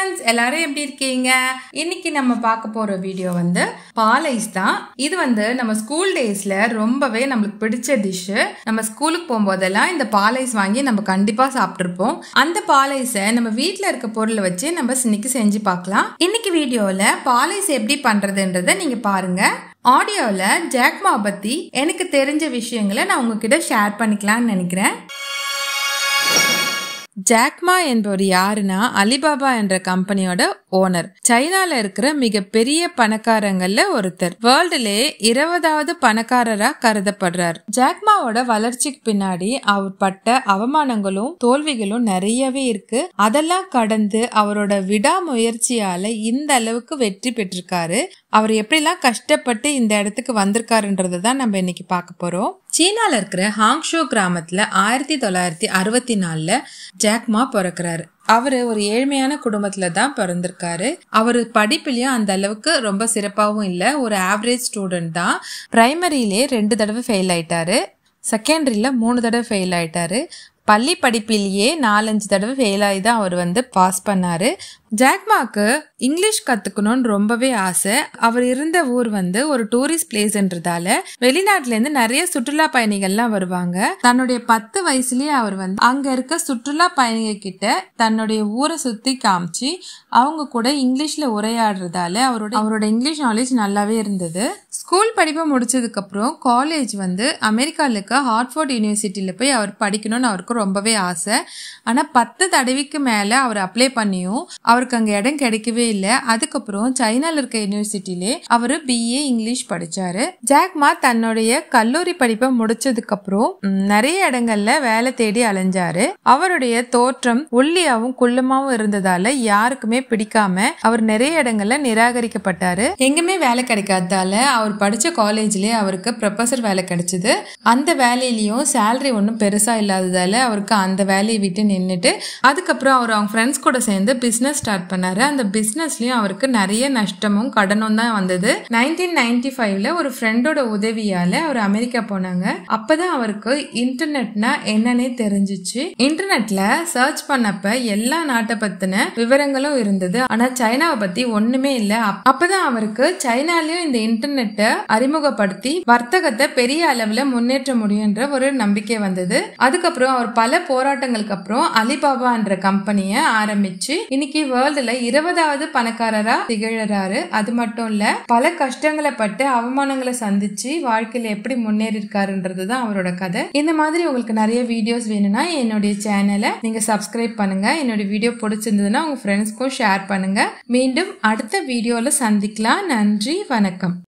friends எல்லாரும் எப்படி இருக்கீங்க இன்னைக்கு நம்ம பார்க்க போற வீடியோ வந்து பாலைஸ் தான் இது வந்து நம்ம ஸ்கூல் டேஸ்ல ரொம்பவே நம்மளுக்கு பிடிச்ச டிஷ் நம்ம ஸ்கூலுக்கு போகும்போதெல்லாம் இந்த பாலைஸ் வாங்கி நம்ம கண்டிப்பா சாப்பிட்டுருப்போம் அந்த பாலைஸை நம்ம வீட்டில் இருக்க பொருளை வச்சு நம்ம இன்னைக்கு செஞ்சு பார்க்கலாம் இன்னைக்கு வீடியோவில் பாலைஸ் எப்படி பண்றதுன்றதை நீங்க பாருங்க ஆடியோவில் ஜாக்மா பத்தி எனக்கு தெரிஞ்ச விஷயங்களை நான் உங்ககிட்ட ஷேர் பண்ணிக்கலாம்னு நினைக்கிறேன் ஜாக்மா என்பவர் யாருன்னா அலிபாபா என்ற கம்பெனியோட ஓனர் சைனால இருக்கிற மிகப்பெரிய பணக்காரங்கள்ல ஒருத்தர் வேர்ல்டுலே இருபதாவது பணக்காரரா கருதப்படுறார் ஜாக்மாவோட வளர்ச்சிக்கு பின்னாடி அவர் பட்ட அவமானங்களும் தோல்விகளும் நிறையவே இருக்கு அதெல்லாம் கடந்து அவரோட விடாமுயற்சியால இந்த அளவுக்கு வெற்றி பெற்றிருக்காரு அவர் எப்படிலாம் கஷ்டப்பட்டு இந்த இடத்துக்கு வந்திருக்காருன்றதை தான் நம்ம இன்னைக்கு பார்க்க போறோம் சீனால இருக்கிற ஹாங்ஷோ கிராமத்துல ஆயிரத்தி தொள்ளாயிரத்தி அறுபத்தி நாலுல ஜாக்மா பிறக்கிறாரு அவரு ஒரு ஏழ்மையான குடும்பத்துல தான் பிறந்திருக்காரு அவரு படிப்புலயும் அந்த அளவுக்கு ரொம்ப சிறப்பாகவும் இல்லை ஒரு ஆவரேஜ் ஸ்டூடெண்ட் தான் பிரைமரியிலே ரெண்டு தடவை ஃபெயில் ஆயிட்டாரு செகண்டரியில மூணு தடவை ஃபெயில் ஆயிட்டாரு பள்ளி படிப்பிலேயே நாலஞ்சு தடவை ஃபெயில் ஆகி தான் அவர் வந்து பாஸ் பண்ணாரு ஜாக்மாக்கு இங்கிலீஷ் கத்துக்கணும்னு ரொம்பவே ஆசை அவர் இருந்த ஊர் வந்து ஒரு டூரிஸ்ட் பிளேஸ்ன்றதால வெளிநாட்டுல இருந்து நிறைய சுற்றுலா பயணிகள்லாம் வருவாங்க தன்னுடைய பத்து வயசுலயே அவர் வந்து அங்க இருக்க சுற்றுலா பயணிகள் கிட்ட தன்னுடைய ஊரை சுத்தி காமிச்சு அவங்க கூட இங்கிலீஷ்ல உரையாடுறதால அவரோட அவரோட இங்கிலீஷ் நாலேஜ் நல்லாவே இருந்தது ஸ்கூல் படிப்பை முடிச்சதுக்கு அப்புறம் காலேஜ் வந்து அமெரிக்கால இருக்க ஹார்ட்ஃபோர்ட் யூனிவர்சிட்டியில போய் அவர் படிக்கணும்னு அவருக்கு ரொம்பவே ஆசை ஆனா பத்து தடவைக்கு மேல அவர் அப்ளை பண்ணியும் அவருக்கு அங்க இடம் கிடைக்கவே இல்லை அதுக்கப்புறம் சைனால இருக்க யூனிவர்சிட்டிலே அவரு பிஏ இங்கிலீஷ் படிச்சாரு ஜாக்மா தன்னுடைய கல்லூரி படிப்பை முடிச்சதுக்கு அப்புறம் ம், நிறைய இடங்கள்ல வேலை தேடி அலைஞ்சாரு அவருடைய தோற்றம் ஒல்லியாவும் குள்ளமாவும் இருந்ததால யாருக்குமே பிடிக்காம அவர் நிறைய இடங்கள்ல நிராகரிக்கப்பட்டாரு எங்குமே வேலை கிடைக்காததால அவர் படிச்ச காலேஜ்லயே அவருக்கு ப்ரொஃபசர் வேலை கிடைச்சது அந்த வேலையிலயும் சேலரி ஒன்றும் பெருசா இல்லாததால அவருக்கு அந்த வேலையை விட்டு நின்றுட்டு அதுக்கப்புறம் அவர் அவங்க ஃப்ரெண்ட்ஸ் கூட சேர்ந்து பிஸ்னஸ் ஸ்டார்ட் பண்ணாரு அந்த பிஸ்னஸ்லயும் அவருக்கு நிறைய நஷ்டமும் கடனும் தான் வந்தது நைன்டீன் நைன்டி ஃபைவ்ல ஒரு ஃப்ரெண்டோட உதவியால அவர் அமெரிக்கா போனாங்க அப்பதான் அவருக்கு இன்டர்நெட்னா என்னன்னே தெரிஞ்சிச்சு இன்டர்நெட்ல சர்ச் பண்ணப்ப எல்லா நாட்டை பத்தின விவரங்களும் இருந்தது ஆனா சைனாவை பத்தி ஒண்ணுமே இல்ல அப்- அப்பதான் அவருக்கு சைனாலயும் இந்த இன்டர்நெட்டை அறிமுகப்படுத்தி வர்த்தகத்தை பெரிய அளவுல முன்னேற்ற முடியுன்ற ஒரு நம்பிக்கை வந்தது அதுக்கப்புறம் அவர் பல போராட்டங்களுக்கு அப்புறம் அலிபாபா என்ற கம்பெனியை ஆரம்பிச்சு இன்னைக்கு வேர்ல்டுல இருபதாவது பணக்காரரா திகழறாரு அது மட்டும் இல்ல பல கஷ்டங்களை பட்டு அவமானங்களை சந்திச்சு வாழ்க்கையில எப்படி முன்னேறி இருக்காருன்றது தான் அவரோட கதை இந்த மாதிரி உங்களுக்கு நிறைய வீடியோஸ் வேணும்னா என்னுடைய சேனலை நீங்க சப்ஸ்கிரைப் பண்ணுங்க என்னுடைய வீடியோ பிடிச்சிருந்ததுன்னா உங்க ஃப்ரெண்ட்ஸ்க்கும் ஷேர் பண்ணுங்க மீண்டும் அடுத்த வீடியோல சந்திக்கலாம் நன்றி வணக்கம்